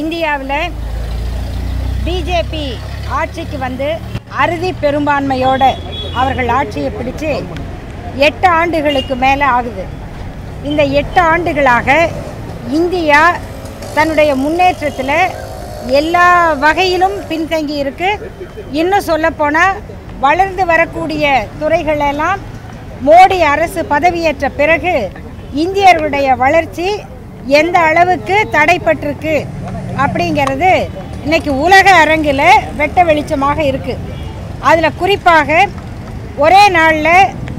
இந்தியாவில் பிஜேபி ஆட்சிக்கு வந்து அறுதி பெரும்பான்மையோட அவர்கள் ஆட்சியை பிடிச்சு எட்டு ஆண்டுகளுக்கு மேலே ஆகுது இந்த எட்டு ஆண்டுகளாக இந்தியா தன்னுடைய முன்னேற்றத்தில் எல்லா வகையிலும் பின்தங்கி இருக்கு இன்னும் சொல்லப்போனால் வளர்ந்து வரக்கூடிய துறைகளெல்லாம் மோடி அரசு பதவியேற்ற பிறகு இந்தியர்களுடைய வளர்ச்சி எந்த அளவுக்கு தடைப்பட்டிருக்கு அப்படிங்கிறது இன்னைக்கு உலக அரங்கில் வெட்ட வெளிச்சமாக இருக்கு அதில் குறிப்பாக ஒரே நாளில்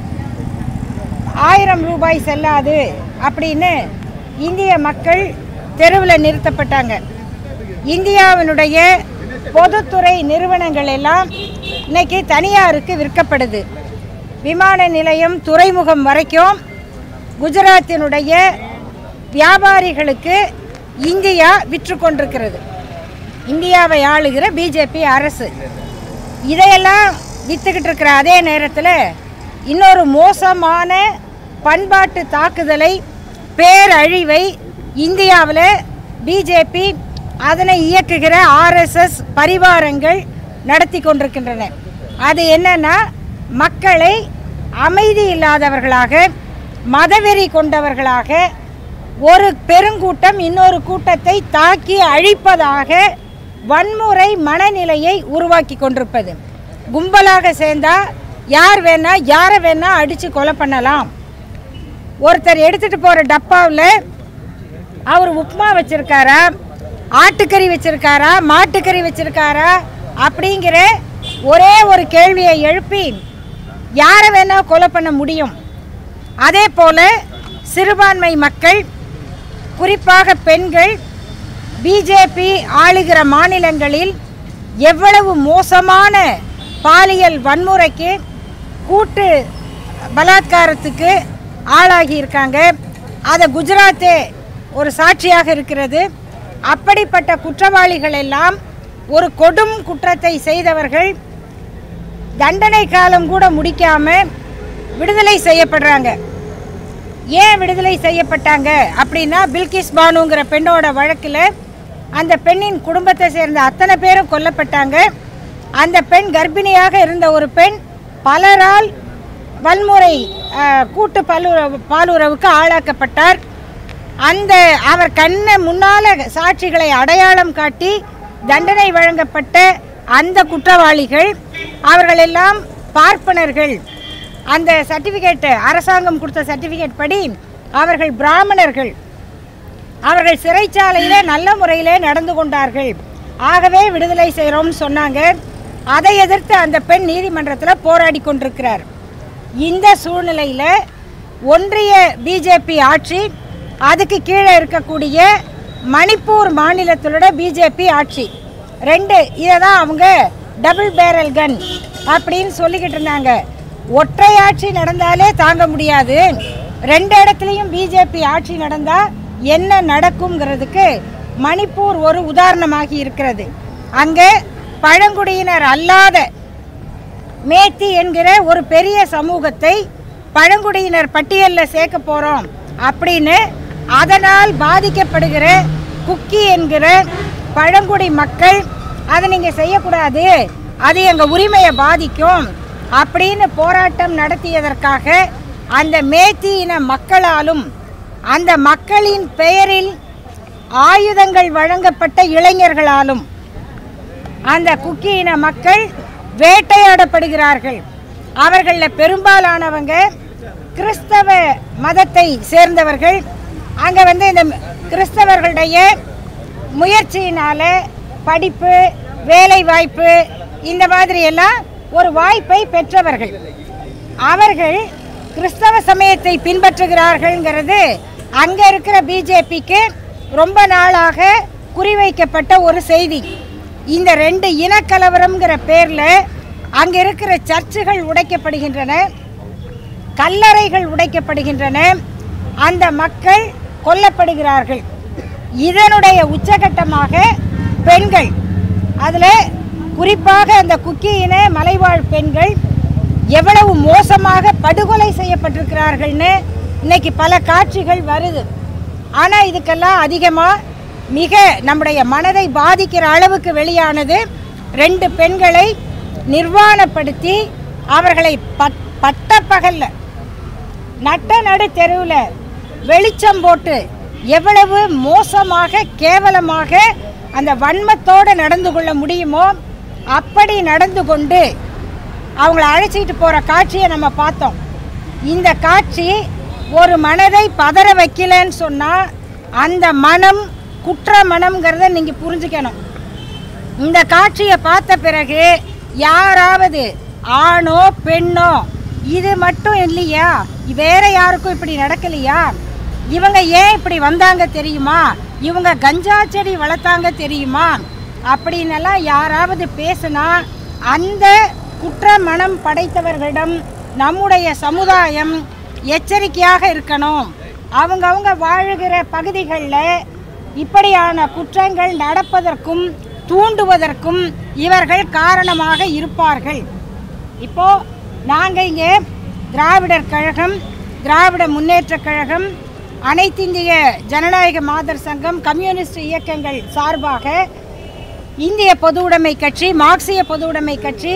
ஆயிரம் ரூபாய் செல்லாது அப்படின்னு இந்திய மக்கள் தெருவில் நிறுத்தப்பட்டாங்க இந்தியாவினுடைய பொதுத்துறை நிறுவனங்கள் எல்லாம் இன்னைக்கு தனியாருக்கு விற்கப்படுது விமான நிலையம் துறைமுகம் வரைக்கும் குஜராத்தினுடைய வியாபாரிகளுக்கு இந்தியா விற்று கொண்டிருக்கிறது இந்தியாவை ஆளுகிற பிஜேபி அரசு இதையெல்லாம் வித்துக்கிட்டு இருக்கிற அதே நேரத்தில் இன்னொரு மோசமான பண்பாட்டு தாக்குதலை பேரழிவை இந்தியாவில் பிஜேபி அதனை இயக்குகிற ஆர்எஸ்எஸ் பரிவாரங்கள் நடத்தி கொண்டிருக்கின்றன அது என்னன்னா மக்களை அமைதி இல்லாதவர்களாக மதவெறி கொண்டவர்களாக ஒரு பெருங்கூட்டம் இன்னொரு கூட்டத்தை தாக்கி அழிப்பதாக வன்முறை மனநிலையை உருவாக்கி கொண்டிருப்பது கும்பலாக சேர்ந்தா யார் வேணா யாரை வேணா அடித்து கொலை பண்ணலாம் ஒருத்தர் எடுத்துட்டு போகிற டப்பாவில் அவர் உப்புமா வச்சிருக்காரா ஆட்டுக்கறி வச்சிருக்காரா மாட்டுக்கறி வச்சிருக்காரா அப்படிங்கிற ஒரே ஒரு கேள்வியை எழுப்பி யாரை வேணா கொலை பண்ண முடியும் அதே போல சிறுபான்மை மக்கள் குறிப்பாக பெண்கள் பிஜேபி ஆளுகிற மாநிலங்களில் எவ்வளவு மோசமான பாலியல் வன்முறைக்கு கூட்டு பலாத்காரத்துக்கு ஆளாகி இருக்காங்க அதை குஜராத்தே ஒரு சாட்சியாக இருக்கிறது அப்படிப்பட்ட குற்றவாளிகள் எல்லாம் ஒரு கொடும் குற்றத்தை செய்தவர்கள் தண்டனை காலம் கூட முடிக்காம விடுதலை செய்யப்படுறாங்க ஏன் விடுதலை செய்யப்பட்டாங்க அப்படின்னா பில்கிஸ் பானுங்கிற பெண்ணோட வழக்கில் அந்த பெண்ணின் குடும்பத்தை சேர்ந்த அத்தனை பேரும் கொல்லப்பட்டாங்க அந்த பெண் கர்ப்பிணியாக இருந்த ஒரு பெண் பலரால் வன்முறை அஹ், கூட்டு பல்லுறவு பாலுறவுக்கு ஆளாக்கப்பட்டார் அந்த அவர் கண்ணை முன்னால சாட்சிகளை அடையாளம் காட்டி தண்டனை வழங்கப்பட்ட அந்த குற்றவாளிகள் அவர்கள் எல்லாம் பார்ப்பனர்கள் அந்த சர்டிஃபிகேட் அரசாங்கம் கொடுத்த சர்டிஃபிகேட் படி அவர்கள் பிராமணர்கள் அவர்கள் சிறைச்சாலையில் நல்ல முறையில் நடந்து கொண்டார்கள் ஆகவே விடுதலை செய்கிறோம்னு சொன்னாங்க அதை எதிர்த்து அந்த பெண் நீதிமன்றத்தில் போராடி கொண்டிருக்கிறார் இந்த சூழ்நிலையில் ஒன்றிய பிஜேபி ஆட்சி அதுக்கு கீழே இருக்கக்கூடிய மணிப்பூர் மாநிலத்திலோட பிஜேபி ஆட்சி ரெண்டு இதை தான் அவங்க டபுள் பேரல் கன் அப்படின்னு சொல்லிக்கிட்டு இருந்தாங்க ஒற்றை ஆட்சி நடந்தாலே தாங்க முடியாது ரெண்டு இடத்துலையும் பிஜேபி ஆட்சி நடந்தால் என்ன நடக்குங்கிறதுக்கு மணிப்பூர் ஒரு உதாரணமாகி இருக்கிறது அங்கே பழங்குடியினர் அல்லாத மேத்தி என்கிற ஒரு பெரிய சமூகத்தை பழங்குடியினர் பட்டியலில் சேர்க்க போகிறோம் அப்படின்னு அதனால் பாதிக்கப்படுகிற குக்கி என்கிற பழங்குடி மக்கள் அதை நீங்கள் செய்யக்கூடாது அது எங்கள் உரிமையை பாதிக்கும் அப்படின்னு போராட்டம் நடத்தியதற்காக அந்த மேத்தி இன மக்களாலும் அந்த மக்களின் பெயரில் ஆயுதங்கள் வழங்கப்பட்ட இளைஞர்களாலும் அந்த குக்கி இன மக்கள் வேட்டையாடப்படுகிறார்கள் அவர்களில் பெரும்பாலானவங்க கிறிஸ்தவ மதத்தை சேர்ந்தவர்கள் அங்கே வந்து இந்த கிறிஸ்தவர்களுடைய முயற்சியினால படிப்பு வேலை வாய்ப்பு இந்த மாதிரி எல்லாம் ஒரு வாய்ப்பை பெற்றவர்கள் அவர்கள் கிறிஸ்தவ சமயத்தை பின்பற்றுகிறார்கள்ங்கிறது அங்கே இருக்கிற பிஜேபிக்கு ரொம்ப நாளாக குறிவைக்கப்பட்ட ஒரு செய்தி இந்த ரெண்டு இனக்கலவரம்ங்கிற பேரில் அங்கே இருக்கிற சர்ச்சுகள் உடைக்கப்படுகின்றன கல்லறைகள் உடைக்கப்படுகின்றன அந்த மக்கள் கொல்லப்படுகிறார்கள் இதனுடைய உச்சகட்டமாக பெண்கள் அதில் குறிப்பாக அந்த குக்கி இன மலைவாழ் பெண்கள் எவ்வளவு மோசமாக படுகொலை செய்யப்பட்டிருக்கிறார்கள்னு இன்னைக்கு பல காட்சிகள் வருது ஆனால் இதுக்கெல்லாம் அதிகமாக மிக நம்முடைய மனதை பாதிக்கிற அளவுக்கு வெளியானது ரெண்டு பெண்களை நிர்வாணப்படுத்தி அவர்களை பட் பட்ட பகல்ல நட்ட நடு தெருவில் வெளிச்சம் போட்டு எவ்வளவு மோசமாக கேவலமாக அந்த வன்மத்தோடு நடந்து கொள்ள முடியுமோ அப்படி நடந்து கொண்டு அவங்கள அழைச்சிட்டு போகிற காட்சியை நம்ம பார்த்தோம் இந்த காட்சி ஒரு மனதை பதற வைக்கலன்னு சொன்னால் அந்த மனம் குற்ற மனம்ங்கிறத நீங்கள் புரிஞ்சுக்கணும் இந்த காட்சியை பார்த்த பிறகு யாராவது ஆணோ பெண்ணோ இது மட்டும் இல்லையா வேற யாருக்கும் இப்படி நடக்கலையா இவங்க ஏன் இப்படி வந்தாங்க தெரியுமா இவங்க கஞ்சா செடி வளர்த்தாங்க தெரியுமா அப்படின்னெல்லாம் யாராவது பேசுனா அந்த குற்ற மனம் படைத்தவர்களிடம் நம்முடைய சமுதாயம் எச்சரிக்கையாக இருக்கணும் அவங்கவங்க வாழுகிற பகுதிகளில் இப்படியான குற்றங்கள் நடப்பதற்கும் தூண்டுவதற்கும் இவர்கள் காரணமாக இருப்பார்கள் இப்போ நாங்கள் இங்கே திராவிடர் கழகம் திராவிட முன்னேற்றக் கழகம் அனைத்திந்திய ஜனநாயக மாதர் சங்கம் கம்யூனிஸ்ட் இயக்கங்கள் சார்பாக இந்திய பொது உடைமை கட்சி மார்க்சிய பொது உடைமை கட்சி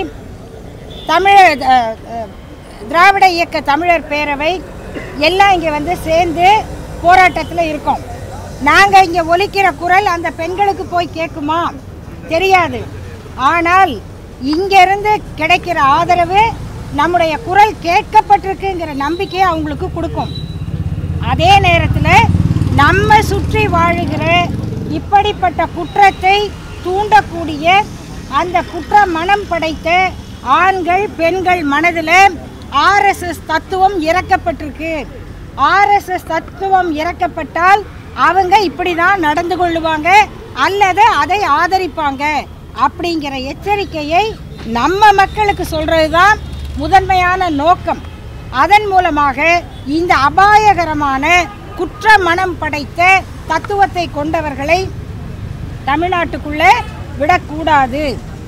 தமிழர் அஹ், அஹ், திராவிட இயக்க தமிழர் பேரவை எல்லாம் இங்கே வந்து சேர்ந்து போராட்டத்தில் இருக்கோம் நாங்கள் இங்கே ஒலிக்கிற குரல் அந்த பெண்களுக்கு போய் கேட்குமா தெரியாது ஆனால் இங்கேருந்து கிடைக்கிற ஆதரவு நம்முடைய குரல் கேட்கப்பட்டிருக்குங்கிற நம்பிக்கையை அவங்களுக்கு கொடுக்கும் அதே நேரத்தில் நம்ம சுற்றி வாழுகிற இப்படிப்பட்ட குற்றத்தை தூண்டக்கூடிய அந்த குற்ற மனம் படைத்த ஆண்கள் பெண்கள் மனதில் ஆர்எஸ்எஸ் தத்துவம் இறக்கப்பட்டிருக்கு ஆர்எஸ்எஸ் தத்துவம் இறக்கப்பட்டால் அவங்க இப்படி தான் நடந்து கொள்ளுவாங்க அல்லது அதை ஆதரிப்பாங்க அப்படிங்கிற எச்சரிக்கையை நம்ம மக்களுக்கு சொல்கிறது தான் முதன்மையான நோக்கம் அதன் மூலமாக இந்த அபாயகரமான குற்ற மனம் படைத்த தத்துவத்தை கொண்டவர்களை தமிழ்நாட்டுக்குள்ளே விடக்கூடாது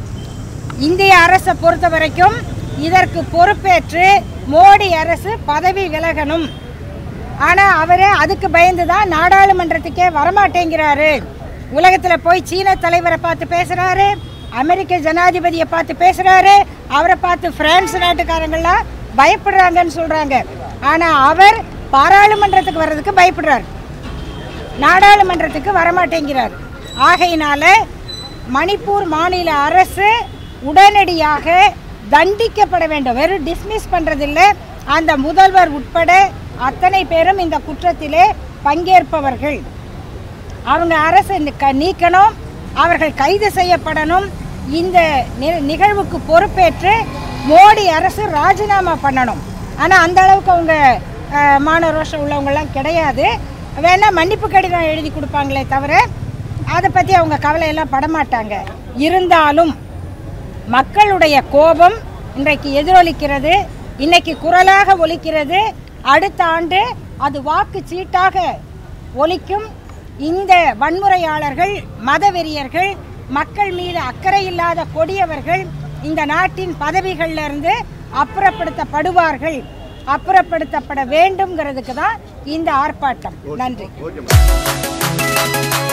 இந்திய அரசை பொறுத்த வரைக்கும் இதற்கு பொறுப்பேற்று மோடி அரசு பதவி விலகணும் ஆனால் அவர் அதுக்கு பயந்து தான் நாடாளுமன்றத்துக்கே வரமாட்டேங்கிறாரு உலகத்தில் போய் சீன தலைவரை பார்த்து பேசுகிறாரு அமெரிக்க ஜனாதிபதியை பார்த்து பேசுகிறாரு அவரை பார்த்து பிரான்ஸ் நாட்டுக்காரங்களாம் பயப்படுறாங்கன்னு சொல்கிறாங்க ஆனால் அவர் பாராளுமன்றத்துக்கு வர்றதுக்கு பயப்படுறார் நாடாளுமன்றத்துக்கு வரமாட்டேங்கிறார் ஆகையினால மணிப்பூர் மாநில அரசு உடனடியாக தண்டிக்கப்பட வேண்டும் வெறும் டிஸ்மிஸ் பண்ணுறதில்ல அந்த முதல்வர் உட்பட அத்தனை பேரும் இந்த குற்றத்திலே பங்கேற்பவர்கள் அவங்க அரசு நிக்க- நீக்கணும் அவர்கள் கைது செய்யப்படணும் இந்த நி- நிகழ்வுக்கு பொறுப்பேற்று மோடி அரசு ராஜினாமா பண்ணணும் ஆனால் அந்த அளவுக்கு அவங்க அஹ், மான ரோஷம் உள்ளவங்கெல்லாம் கிடையாது வேணா மன்னிப்பு கடிதம் எழுதி கொடுப்பாங்களே தவிர அதை பற்றி அவங்க கவலையெல்லாம் படமாட்டாங்க இருந்தாலும் மக்களுடைய கோபம் இன்றைக்கு எதிரொலிக்கிறது இன்னைக்கு குரலாக ஒலிக்கிறது அடுத்த ஆண்டு அது வாக்கு சீட்டாக ஒலிக்கும் இந்த வன்முறையாளர்கள் மதவெறியர்கள் மக்கள் மீது அக்கறை இல்லாத கொடியவர்கள் இந்த நாட்டின் பதவிகள்ல இருந்து அப்புறப்படுத்தப்படுவார்கள் அப்புறப்படுத்தப்பட வேண்டும்ங்கிறதுக்கு தான் இந்த ஆர்ப்பாட்டம் நன்றி ஓகே